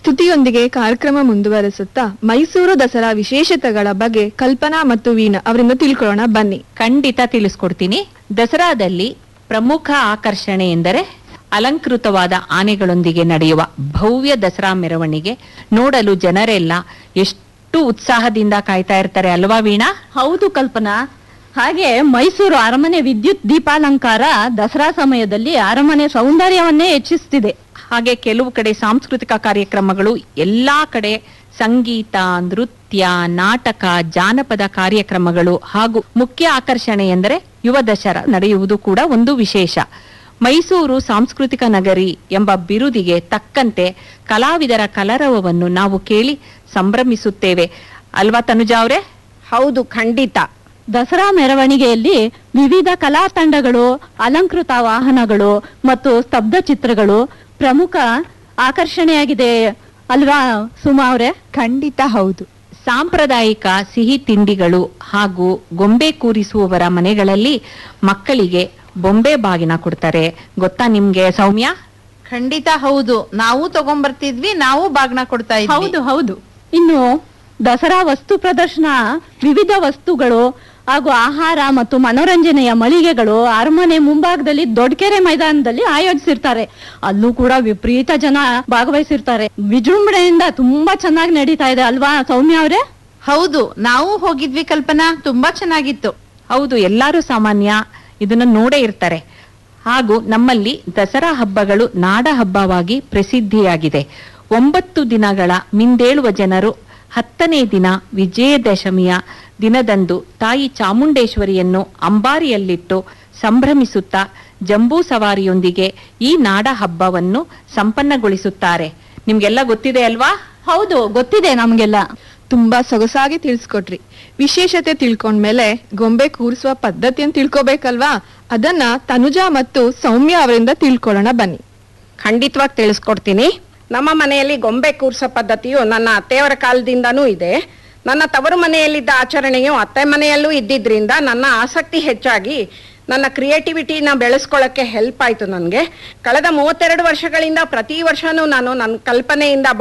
ಸ್ತುತಿಯೊಂದಿಗೆ ಕಾರ್ಯಕ್ರಮ ಮುಂದುವರಿಸುತ್ತಾ ಮೈಸೂರು ದಸರಾ ವಿಶೇಷತೆಗಳ ಬಗ್ಗೆ ಕಲ್ಪನಾ ಮತ್ತು ವೀಣಾ ಅವರಿಂದ ತಿಳ್ಕೊಳ್ಳೋಣ ಬನ್ನಿ ಖಂಡಿತ ತಿಳಿಸ್ಕೊಡ್ತೀನಿ ದಸರಾದಲ್ಲಿ ಪ್ರಮುಖ ಆಕರ್ಷಣೆ ಎಂದರೆ ಅಲಂಕೃತವಾದ ಆನೆಗಳೊಂದಿಗೆ ನಡೆಯುವ ಭವ್ಯ ದಸರಾ ಮೆರವಣಿಗೆ ನೋಡಲು ಜನರೆಲ್ಲ ಎಷ್ಟು ಉತ್ಸಾಹದಿಂದ ಕಾಯ್ತಾ ಇರ್ತಾರೆ ಅಲ್ವಾ ವೀಣಾ ಹೌದು ಕಲ್ಪನಾ ಹಾಗೆ ಮೈಸೂರು ಅರಮನೆ ವಿದ್ಯುತ್ ದೀಪಾಲಂಕಾರ ದಸರಾ ಸಮಯದಲ್ಲಿ ಅರಮನೆ ಸೌಂದರ್ಯವನ್ನೇ ಹೆಚ್ಚಿಸ್ತಿದೆ ಹಾಗೆ ಕೆಲವು ಕಡೆ ಸಾಂಸ್ಕೃತಿಕ ಕಾರ್ಯಕ್ರಮಗಳು ಎಲ್ಲಾ ಕಡೆ ಸಂಗೀತ ನೃತ್ಯ ನಾಟಕ ಜಾನಪದ ಕಾರ್ಯಕ್ರಮಗಳು ಹಾಗೂ ಮುಖ್ಯ ಆಕರ್ಷಣೆ ಎಂದರೆ ಯುವ ದಸರಾ ನಡೆಯುವುದು ಕೂಡ ಒಂದು ವಿಶೇಷ ಮೈಸೂರು ಸಾಂಸ್ಕೃತಿಕ ನಗರಿ ಎಂಬ ಬಿರುದಿಗೆ ತಕ್ಕಂತೆ ಕಲಾವಿದರ ಕಲರವವನ್ನು ನಾವು ಕೇಳಿ ಸಂಭ್ರಮಿಸುತ್ತೇವೆ ಅಲ್ವಾ ತನುಜಾ ಅವರೇ ಹೌದು ಖಂಡಿತ ದಸರಾ ಮೆರವಣಿಗೆಯಲ್ಲಿ ವಿವಿಧ ಕಲಾ ತಂಡಗಳು ಅಲಂಕೃತ ವಾಹನಗಳು ಮತ್ತು ಸ್ತಬ್ಧ ಚಿತ್ರಗಳು ಪ್ರಮುಖ ಆಕರ್ಷಣೆಯಾಗಿದೆ ಅಲ್ವಾ ಸುಮಾ ಅವರೇ ಖಂಡಿತ ಹೌದು ಸಾಂಪ್ರದಾಯಿಕ ಸಿಹಿ ತಿಂಡಿಗಳು ಹಾಗೂ ಗೊಂಬೆ ಕೂರಿಸುವವರ ಮನೆಗಳಲ್ಲಿ ಮಕ್ಕಳಿಗೆ ಬೊಂಬೆ ಬಾಗಿನ ಕೊಡ್ತಾರೆ ಗೊತ್ತಾ ನಿಮ್ಗೆ ಸೌಮ್ಯ ಖಂಡಿತ ಹೌದು ನಾವು ತಗೊಂಡ್ಬರ್ತಿದ್ವಿ ನಾವು ಬಾಗ್ನ ಕೊಡ್ತಾ ಇದ್ವಿ ಹೌದು ಹೌದು ಇನ್ನು ದಸರಾ ವಸ್ತು ಪ್ರದರ್ಶನ ವಿವಿಧ ವಸ್ತುಗಳು ಹಾಗೂ ಆಹಾರ ಮತ್ತು ಮನೋರಂಜನೆಯ ಮಳಿಗೆಗಳು ಅರಮನೆ ಮುಂಭಾಗದಲ್ಲಿ ದೊಡ್ಡಕೆರೆ ಮೈದಾನದಲ್ಲಿ ಆಯೋಜಿಸಿರ್ತಾರೆ ಅಲ್ಲೂ ಕೂಡ ವಿಪರೀತ ಜನ ಭಾಗವಹಿಸಿರ್ತಾರೆ ವಿಜೃಂಭಣೆಯಿಂದ ತುಂಬಾ ಚೆನ್ನಾಗಿ ನಡೀತಾ ಇದೆ ಅಲ್ವಾ ಸೌಮ್ಯ ಅವರೇ ಹೌದು ನಾವು ಹೋಗಿದ್ವಿ ಕಲ್ಪನಾ ತುಂಬಾ ಚೆನ್ನಾಗಿತ್ತು ಹೌದು ಎಲ್ಲರೂ ಸಾಮಾನ್ಯ ಇದನ್ನ ನೋಡೇ ಇರ್ತಾರೆ ಹಾಗೂ ನಮ್ಮಲ್ಲಿ ದಸರಾ ಹಬ್ಬಗಳು ನಾಡ ಹಬ್ಬವಾಗಿ ಪ್ರಸಿದ್ಧಿಯಾಗಿದೆ ಒಂಬತ್ತು ದಿನಗಳ ಮಿಂದೇಳುವ ಜನರು ಹತ್ತನೇ ದಿನ ವಿಜಯದಶಮಿಯ ದಿನದಂದು ತಾಯಿ ಚಾಮುಂಡೇಶ್ವರಿಯನ್ನು ಅಂಬಾರಿಯಲ್ಲಿಟ್ಟು ಸಂಭ್ರಮಿಸುತ್ತಾ ಜಂಬೂ ಸವಾರಿಯೊಂದಿಗೆ ಈ ನಾಡ ಹಬ್ಬವನ್ನು ಸಂಪನ್ನಗೊಳಿಸುತ್ತಾರೆ ನಿಮ್ಗೆಲ್ಲ ಗೊತ್ತಿದೆ ಅಲ್ವಾ ಹೌದು ಗೊತ್ತಿದೆ ನಮ್ಗೆಲ್ಲ ತುಂಬಾ ಸೊಗಸಾಗಿ ತಿಳಿಸ್ಕೊಟ್ರಿ ವಿಶೇಷತೆ ತಿಳ್ಕೊಂಡ್ಮೇಲೆ ಗೊಂಬೆ ಕೂರಿಸುವ ಪದ್ಧತಿಯನ್ನು ತಿಳ್ಕೊಬೇಕಲ್ವಾ ಅದನ್ನ ತನುಜಾ ಮತ್ತು ಸೌಮ್ಯ ಅವರಿಂದ ತಿಳ್ಕೊಳ್ಳೋಣ ಬನ್ನಿ ಖಂಡಿತವಾಗಿ ತಿಳಿಸ್ಕೊಡ್ತೀನಿ ನಮ್ಮ ಮನೆಯಲ್ಲಿ ಗೊಂಬೆ ಕೂರ್ಸೋ ಪದ್ಧತಿಯು ನನ್ನ ಅತ್ತೆಯವರ ಕಾಲದಿಂದನೂ ಇದೆ ನನ್ನ ತವರು ಮನೆಯಲ್ಲಿದ್ದ ಆಚರಣೆಯು ಅತ್ತೆ ಮನೆಯಲ್ಲೂ ಇದ್ದಿದ್ರಿಂದ ನನ್ನ ಆಸಕ್ತಿ ಹೆಚ್ಚಾಗಿ ನನ್ನ ಕ್ರಿಯೇಟಿವಿಟಿನ ಬೆಳೆಸ್ಕೊಳ್ಳೋಕ್ಕೆ ಹೆಲ್ಪ್ ಆಯ್ತು ನನಗೆ ಕಳೆದ ಮೂವತ್ತೆರಡು ವರ್ಷಗಳಿಂದ ಪ್ರತಿ ವರ್ಷನೂ ನಾನು ನನ್ನ ಕಲ್ಪನೆಯಿಂದ